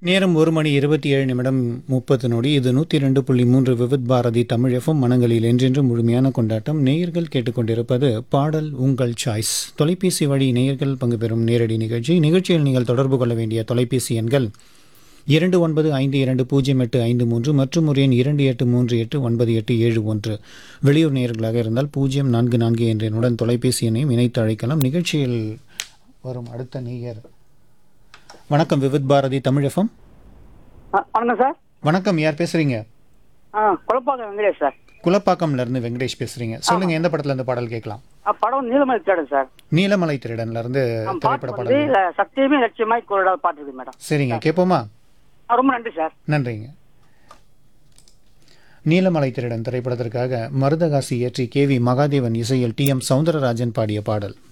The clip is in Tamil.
நேரம் ஒரு மணி இருபத்தி ஏழு நிமிடம் முப்பது நொடி இது நூற்றி ரெண்டு புள்ளி மூன்று விவித் பாரதி தமிழ் எஃப்எம் மனங்களில் என்றென்று முழுமையான கொண்டாட்டம் நேயர்கள் கேட்டுக்கொண்டிருப்பது பாடல் உங்கள் சாய்ஸ் தொலைபேசி வழி நேயர்கள் பங்கு பெறும் நேரடி நிகழ்ச்சி நிகழ்ச்சியில் நீங்கள் தொடர்பு கொள்ள வேண்டிய தொலைபேசி எண்கள் இரண்டு ஒன்பது ஐந்து இரண்டு பூஜ்ஜியம் எட்டு ஐந்து மூன்று மற்றும் ஒரு எண் இரண்டு எட்டு மூன்று எட்டு ஒன்பது எட்டு ஏழு ஒன்று வெளியூர் நேயர்களாக இருந்தால் பூஜ்ஜியம் நான்கு நான்கு என்ற எண்ணுடன் தொலைபேசி எண்ணையும் இணைத்து அழைக்கலாம் நிகழ்ச்சியில் வரும் அடுத்த நேயர் வணக்கம் விவித் பாரதி தமிழ் எஃப்எம் ஆ, வணக்கம் சார் வணக்கம் யார் பேசுறீங்க ஆ குழப்பாக்கம் வெங்கடேஷ் சார் குலப்பாக்கம்ல இருந்து வெங்கடேஷ் பேசுறீங்க சொல்லுங்க எந்த படத்துல இருந்து பாடல் கேட்கலாம் ஆ, படம் நீலமலை தேடும் சார் நீலமலை திருடன்ல இருந்து ஆ, திரைப்பட பாட்டு வந்து பாடல் அஹ், சத்தியமே லட்சியமாய் குரடா பாட்டு இருக்கு மேடம் சரிங்க கேட்போமா ஆ, ரொம்ப நன்றி சார் நன்றிங்க நீலமலை திருடன் திரைப்படத்திற்காக மருதகாசி இயற்றி கே வி மகாதேவன் இசையில் டி எம் சவுந்தரராஜன் பாடிய பாடல்